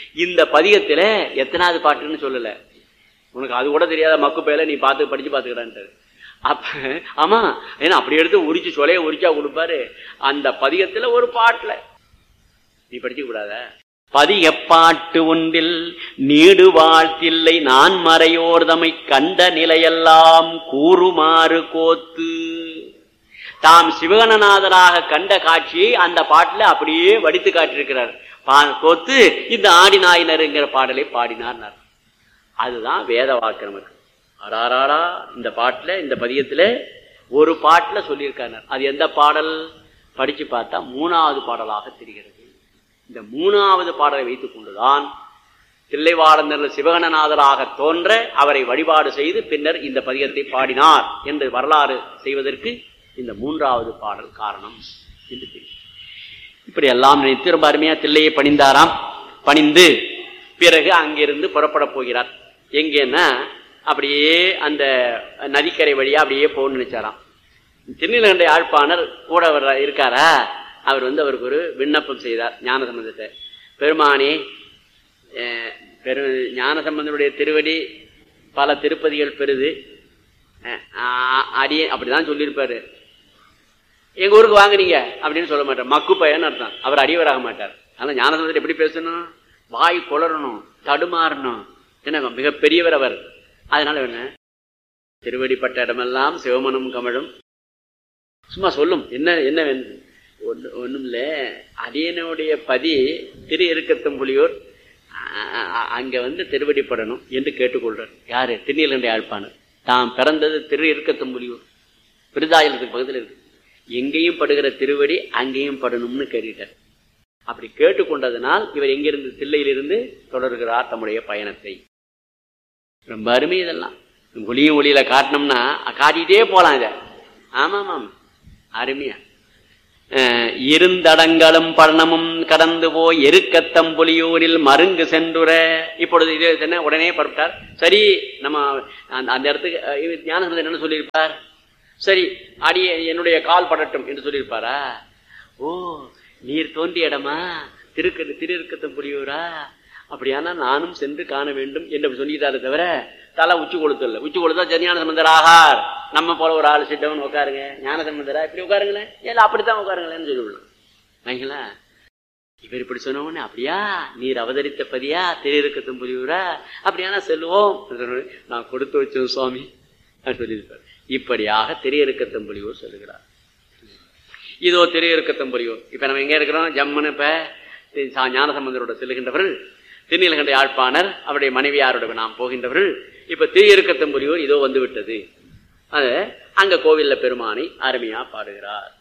இந்த பதிகத்துல எத்தனாவது பாட்டுன்னு சொல்லல உனக்கு அது கூட தெரியாத மக்கு பேல நீ பார்த்து படிச்சு பார்த்துக்கிறான்ட்டு அப்ப ஆமா ஏன்னா அப்படி எடுத்து உரிச்சு சொலைய உரிச்சா கொடுப்பாரு அந்த பதிகத்துல ஒரு பாட்டுல நீ படிச்சு கூடாத பதிகப்பாட்டு ஒன்றில் நீடு வாழ்த்தில்லை நான் மறையோர்தமை கண்ட நிலையெல்லாம் கூறுமாறு கோத்து தாம் சிவகணநாதராக கண்ட காட்சியை அந்த பாட்டுல அப்படியே வடித்து காட்டியிருக்கிறார் பா- கோத்து இந்த ஆடினாயினருங்கிற பாடலை பாடினார் அதுதான் வேத வாக்கு நமக்கு அடாராடா இந்த பாட்டுல இந்த பதியத்துல ஒரு பாட்டுல சொல்லியிருக்காரு அது எந்த பாடல் படிச்சு பார்த்தா மூணாவது பாடலாக தெரிகிறது இந்த மூணாவது பாடலை வைத்துக் கொண்டுதான் தில்லைவாடந்தர் சிவகணநாதராக தோன்ற அவரை வழிபாடு செய்து பின்னர் இந்த பதியத்தை பாடினார் என்று வரலாறு செய்வதற்கு இந்த மூன்றாவது பாடல் காரணம் என்று தெரியும் இப்படி எல்லாம் நினைத்து ரொம்ப அருமையா தில்லையை பணிந்தாராம் பணிந்து பிறகு அங்கிருந்து புறப்பட போகிறார் எங்கன்னா அப்படியே அந்த நதிக்கரை வழியா அப்படியே போகணும்னு நினைச்சாராம் திருநீலகண்ட யாழ்ப்பாணர் கூட வர்ற இருக்காரா அவர் வந்து அவருக்கு ஒரு விண்ணப்பம் செய்தார் ஞான சம்பந்தத்தை பெருமானே அஹ், பெரு ஞான சம்பந்தனுடைய திருவடி பல திருப்பதிகள் பெறுது அஹ், ஆ- அடியே அப்படிதான் சொல்லியிருப்பாரு எங்க ஊருக்கு வாங்குனீங்க அப்படின்னு சொல்ல மாட்டார் மக்கு பையன் அர்த்தம் அவர் அடியவராக மாட்டார் அதனால ஞானசம்பந்தர் எப்படி பேசணும் வாய் குளறணும் தடுமாறணும் என்ன மிக பெரியவர் அவர் அதனால என்ன திருவடிப்பட்ட இடமெல்லாம் சிவமனம் கமழும் சும்மா சொல்லும் என்ன என்ன வேணும் ஒண்ணு ஒண்ணும் இல்ல அடியனுடைய பதி திரு இருக்கத்தம் புலியூர் அ- அ- அங்க வந்து திருவடிப்படணும் என்று கேட்டுக்கொள்றார் யாரு திருநீலகண்ட யாழ்ப்பாணர் தாம் பிறந்தது திரு இருக்கத்தம் புலியூர் விருதாயலத்துக்கு பக்கத்தில் இருக்கு எங்கேயும் படுகிற திருவடி அங்கேயும் படணும்னு கேட்டுட்டார் அப்படி கேட்டுக்கொண்டதனால் இவர் எங்கிருந்து தில்லையிலிருந்து தொடர்கிறார் தம்முடைய பயணத்தை ரொம்ப அருமை இதெல்லாம் ஒளியும் ஒளியில காட்டினோம்னா காட்டிட்டே போலாம் இத ஆமா ஆமாம் அருமையா அஹ், இருந்தடங்களும் பர்ணமும் கடந்து போய் எருக்கத்தம்புலியூரில் மருங்கு சென்றுற இப்பொழுது இது என்ன உடனே பரப்பிட்டார் சரி நம்ம அந்த- அந்த இடத்துக்கு அஹ், இவர் ஞானசம்பந்தர் என்ன சொல்லியிருப்பார் சரி அடி என்னுடைய கால் படட்டும் என்று சொல்லியிருப்பாரா ஓ நீர் தோன்றிய இடமா திருக்கு திருக்கத்தம் புரியூரா அப்படியானா நானும் சென்று காண வேண்டும் என்று சொல்லிட்டாரு தவிர தலை உச்சி கொளுத்தல உச்சி கொளுத்தா ஜன்யான சம்பந்தர் ஆகார் நம்ம போல ஒரு ஆள் சிட்டவன் உட்காருங்க ஞான சம்பந்தரா இப்படி உட்காருங்களேன் ஏன் அப்படித்தான் உட்காருங்களேன்னு சொல்லிவிடலாம் வைங்களா இவர் இப்படி சொன்ன உடனே அப்படியா நீர் அவதரித்த பதியா திருக்கத்தும் புரியூரா அப்படியானா செல்வோம் நான் கொடுத்து வச்சோம் சுவாமி அப்படின்னு சொல்லியிருப்பார் இப்படியாக திரையறுக்கத்தம் புலியூர் சொல்லுகிறார் இதோ திரையறுக்கத்தம் புலியூர் இப்ப நம்ம எங்க இருக்கிறோம் ஜம்முன்னு இப்ப தி- சா- ஞானசம்பந்தரோட செல்லுகின்றவர்கள் திருநீலகண்ட யாழ்ப்பாணர் அவருடைய மனைவியாரோட நாம் போகின்றவர்கள் இப்ப திரையறுக்கத்தம் புலியூர் இதோ வந்து விட்டது அது அங்க கோவில்ல பெருமானை அருமையா பாடுகிறார்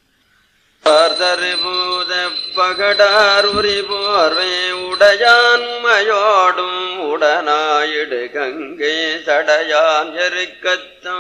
பூத பகடாருரி போர்வே உடையான்மையோடும் உடனாயிடு கங்கை சடையான் எருக்கத்தம்